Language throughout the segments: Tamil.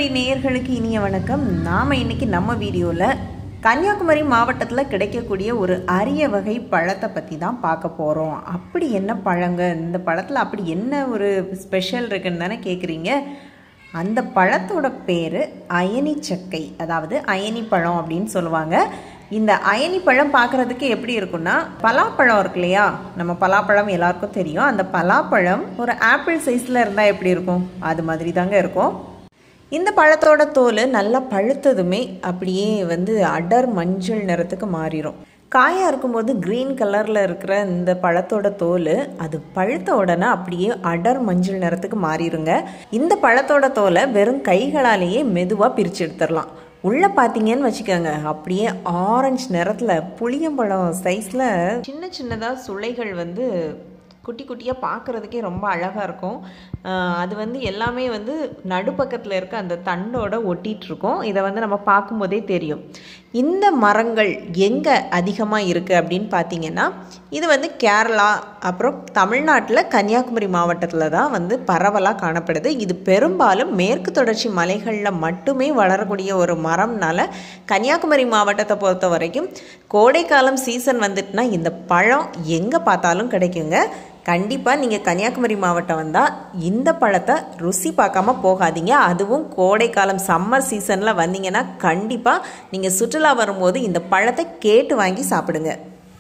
நேயர்களுக்கு இனிய வணக்கம் நாம் இன்னைக்கு நம்ம வீடியோவில் கன்னியாகுமரி மாவட்டத்தில் கிடைக்கக்கூடிய ஒரு அரிய வகை பழத்தை பற்றி தான் பார்க்க போகிறோம் அப்படி என்ன பழங்க இந்த பழத்தில் அப்படி என்ன ஒரு ஸ்பெஷல் இருக்குன்னு தானே கேட்குறீங்க அந்த பழத்தோட பேர் அயனி சக்கை அதாவது அயனி பழம் அப்படின்னு சொல்லுவாங்க இந்த அயனி பழம் பார்க்குறதுக்கு எப்படி இருக்குன்னா பலாப்பழம் இருக்கு இல்லையா நம்ம பலாப்பழம் எல்லாருக்கும் தெரியும் அந்த பலாப்பழம் ஒரு ஆப்பிள் சைஸில் இருந்தால் எப்படி இருக்கும் அது மாதிரி தாங்க இருக்கும் இந்த பழத்தோட தோல் நல்லா பழுத்ததுமே அப்படியே வந்து அடர் மஞ்சள் நிறத்துக்கு மாறிடும் காயாக இருக்கும்போது க்ரீன் கலரில் இருக்கிற இந்த பழத்தோட தோல் அது பழுத்த உடனே அப்படியே அடர் மஞ்சள் நிறத்துக்கு மாறிடுங்க இந்த பழத்தோட தோலை வெறும் கைகளாலேயே மெதுவாக பிரித்து எடுத்துடலாம் உள்ளே பார்த்தீங்கன்னு வச்சுக்கோங்க அப்படியே ஆரஞ்சு நிறத்தில் புளியம்பழம் சைஸில் சின்ன சின்னதாக சுளைகள் வந்து குட்டி குட்டியாக பார்க்குறதுக்கே ரொம்ப அழகாக இருக்கும் அது வந்து எல்லாமே வந்து நடுப்பக்கத்தில் இருக்க அந்த தண்டோட ஒட்டிகிட்ருக்கோம் இதை வந்து நம்ம பார்க்கும்போதே தெரியும் இந்த மரங்கள் எங்கே அதிகமாக இருக்குது அப்படின்னு பார்த்தீங்கன்னா இது வந்து கேரளா அப்புறம் தமிழ்நாட்டில் கன்னியாகுமரி மாவட்டத்தில் தான் வந்து பரவலாக காணப்படுது இது பெரும்பாலும் மேற்கு தொடர்ச்சி மலைகளில் மட்டுமே வளரக்கூடிய ஒரு மரம்னால கன்னியாகுமரி மாவட்டத்தை பொறுத்த வரைக்கும் கோடைக்காலம் சீசன் வந்துட்டுனா இந்த பழம் எங்கே பார்த்தாலும் கிடைக்குங்க கண்டிப்பாக நீங்கள் கன்னியாகுமரி மாவட்டம் வந்தால் இந்த பழத்தை ருசி பார்க்காம போகாதீங்க அதுவும் கோடைக்காலம் சம்மர் சீசனில் வந்தீங்கன்னா கண்டிப்பாக நீங்கள் சுற்றுலா வரும்போது இந்த பழத்தை கேட்டு வாங்கி சாப்பிடுங்க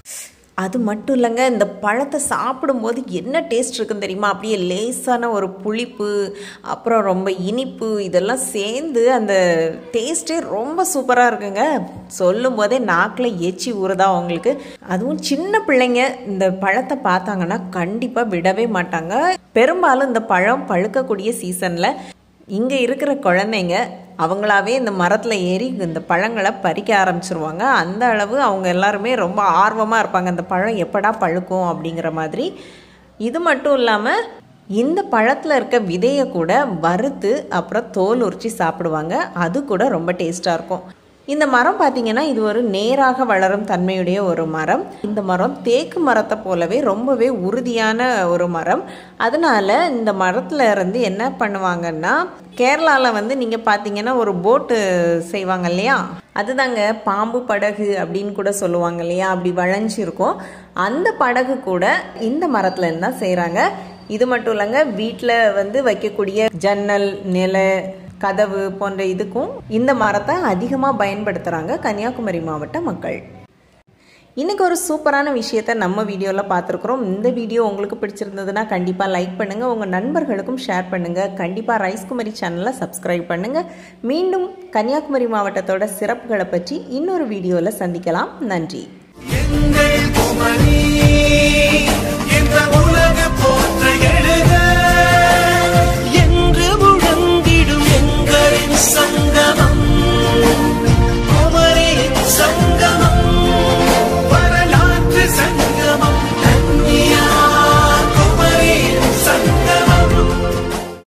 அது மட்டும் இல்லைங்க இந்த பழத்தை சாப்பிடும்போது என்ன டேஸ்ட் இருக்குன்னு தெரியுமா அப்படியே லேசான ஒரு புளிப்பு அப்புறம் ரொம்ப இனிப்பு இதெல்லாம் சேர்ந்து அந்த டேஸ்ட்டே ரொம்ப சூப்பராக இருக்குங்க சொல்லும் போதே நாக்கில் எச்சி ஊறுதா அவங்களுக்கு அதுவும் சின்ன பிள்ளைங்க இந்த பழத்தை பார்த்தாங்கன்னா கண்டிப்பாக விடவே மாட்டாங்க பெரும்பாலும் இந்த பழம் பழுக்கக்கூடிய சீசனில் இங்கே இருக்கிற குழந்தைங்க அவங்களாவே இந்த மரத்தில் ஏறி இந்த பழங்களை பறிக்க ஆரம்பிச்சிருவாங்க அந்த அளவு அவங்க எல்லாருமே ரொம்ப ஆர்வமாக இருப்பாங்க அந்த பழம் எப்படா பழுக்கும் அப்படிங்கிற மாதிரி இது மட்டும் இல்லாமல் இந்த பழத்தில் இருக்க விதையை கூட வறுத்து அப்புறம் தோல் உரித்து சாப்பிடுவாங்க அது கூட ரொம்ப டேஸ்ட்டாக இருக்கும் இந்த மரம் பார்த்தீங்கன்னா இது ஒரு நேராக வளரும் தன்மையுடைய ஒரு மரம் இந்த மரம் தேக்கு மரத்தை போலவே ரொம்பவே உறுதியான ஒரு மரம் அதனால இந்த மரத்தில் இருந்து என்ன பண்ணுவாங்கன்னா கேரளாவில் வந்து நீங்கள் பார்த்தீங்கன்னா ஒரு போட்டு செய்வாங்க இல்லையா அதுதாங்க பாம்பு படகு அப்படின்னு கூட சொல்லுவாங்க இல்லையா அப்படி வளைஞ்சிருக்கும் அந்த படகு கூட இந்த மரத்துல இருந்து தான் செய்கிறாங்க இது மட்டும் இல்லைங்க வீட்டில் வந்து வைக்கக்கூடிய ஜன்னல் நிலை கதவு போன்ற இதுக்கும் இந்த மரத்தை அதிகமாக பயன்படுத்துகிறாங்க கன்னியாகுமரி மாவட்ட மக்கள் இன்றைக்கி ஒரு சூப்பரான விஷயத்த நம்ம வீடியோவில் பார்த்துருக்குறோம் இந்த வீடியோ உங்களுக்கு பிடிச்சிருந்ததுன்னா கண்டிப்பாக லைக் பண்ணுங்கள் உங்கள் நண்பர்களுக்கும் ஷேர் பண்ணுங்கள் கண்டிப்பாக ரைஸ்குமரி சேனலை சப்ஸ்கிரைப் பண்ணுங்கள் மீண்டும் கன்னியாகுமரி மாவட்டத்தோட சிறப்புகளை பற்றி இன்னொரு வீடியோவில் சந்திக்கலாம் நன்றி எங்கள் குமரி